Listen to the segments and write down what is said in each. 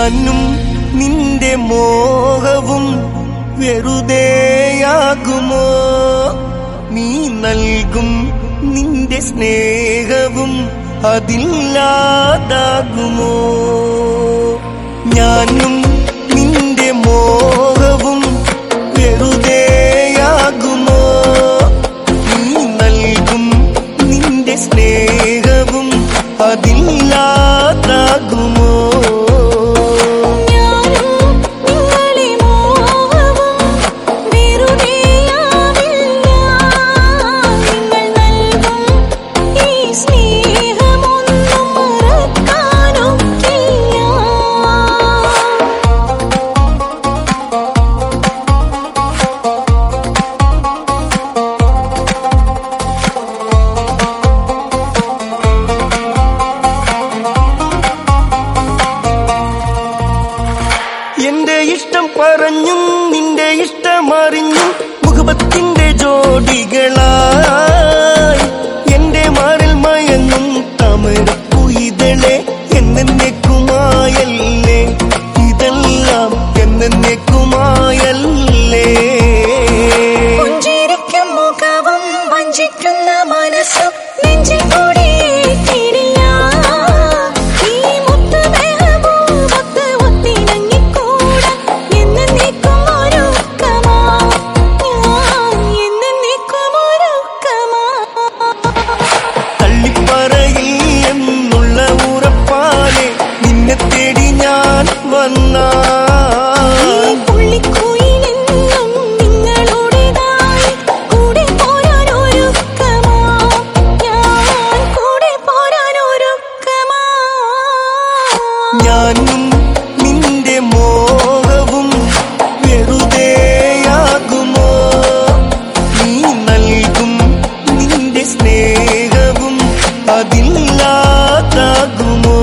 ഞാനും നിന്റെ മോഹവും വെറുതെയാകുമോ നീ നൽകും നിന്റെ സ്നേഹവും അതില്ലാതാകുമോ ഞാനും നിന്റെ മോഹവും വെറുതെയാകുമോ നീ നൽകും നിന്റെ സ്നേഹവും അതില്ലാതാകുമോ ഞാനും നിങ്ങളെ മോഹവും വെറുതെയാവില്ല നിങ്ങൾ നൽകും ഈ സ്നേഹമൊന്നും മറക്കാനൊക്കില്ല എന്റെ ഇഷ്ടം പറഞ്ഞും നിന്റെ ഇഷ്ടമറിഞ്ഞും മുഖപത്തിന്റെ ജോഡികളായി എന്റെ മാറിൽ മയങ്ങും തമരപ്പുയിതളെ എന്നേക്കുമായല്ലേ ഇതെല്ലാം എന്നേക്കുമായല്ലേ പുഞ്ചിരിക്കും മുഖവും വഞ്ചിക്കുന്ന മനസ്സും നെഞ്ചിൽ കൂടിയിട്ടില്ല ഈ മുത്ത് മെഹബൂബത്ത് ഒത്തിണങ്ങിക്കൂടാൻ എന്നേക്കും ഒരുക്കമാ ഞാൻ എന്നേക്കും ഒരുക്കമാ തള്ളിപ്പറയിൽ എന്നുള്ള ഉറപ്പാലെ നിന്നെ തേടി ഞാൻ വന്നാ ഈ പുള്ളിക്കുയിലെന്നും നിങ്ങളുടേതായി കൂടെ പോരാനൊരുക്കമാ ഞാൻ കൂടെ പോരാനൊരുക്കമാ ഞാനും നിന്റെ മോഹവും വെറുതെയാകുമോ നീ നൽകും നിന്റെ സ്നേഹവും അതില്ലാതാകുമോ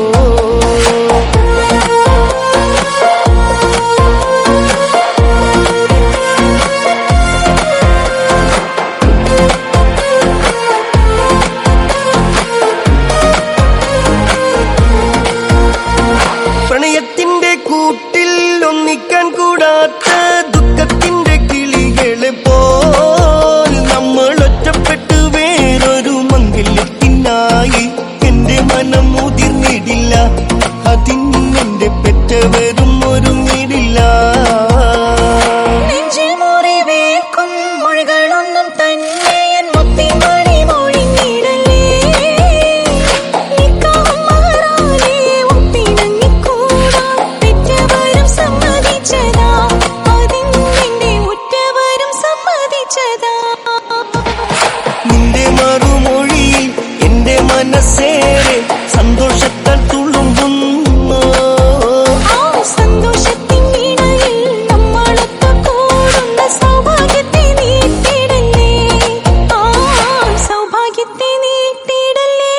പ്രണയത്തിന്റെ കൂട്ടിൽ ഒന്നിക്കാൻ കൂടാത്ത ദുഃഖത്തിന്റെ കിളികളെ പോൽ നമ്മൾ ഒറ്റപ്പെട്ട് വേറൊരു മംഗല്യത്തിനായി എന്റെ മനം മുതിർന്നിടില്ല അതിനെന്റെ പെറ്റവരും ഒരുങ്ങിടില്ല നെഞ്ചിൽ മുറിവേക്കും മൊഴികളൊന്നും തന്നെ എൻ മുത്തിൻ മണി മൊഴിഞ്ഞിടലേ നിക്കാഹും മഹറാലേ ഒത്തിണങ്ങിക്കൂടാൻ പെറ്റവരും സമ്മതിച്ചതാ അതിന്റെ ഉറ്റവരും സമ്മതിച്ചതാ നിന്റെ മറുമൊഴിയിൽ എന്റെ മനസ്സേറെ സന്തോഷത്താൽ തുളുമ്പുന്നു ആ സന്തോഷത്തിൻ ഇടയിൽ നമ്മളൊത്തു കൂടുന്ന സൗഭാഗ്യത്തെ നീട്ടിടലേ ആ സൗഭാഗ്യത്തെ നീട്ടിടലേ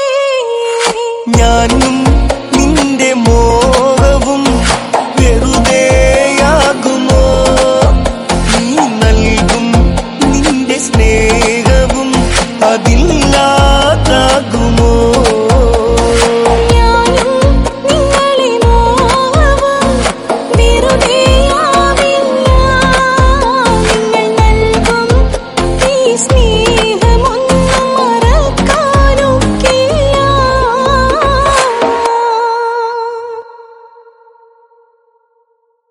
ഞാനും നിന്റെ മോഹവും വെറുതെയാകുമോ നീ നൽകും നിന്റെ സ്നേഹവും അതിൽ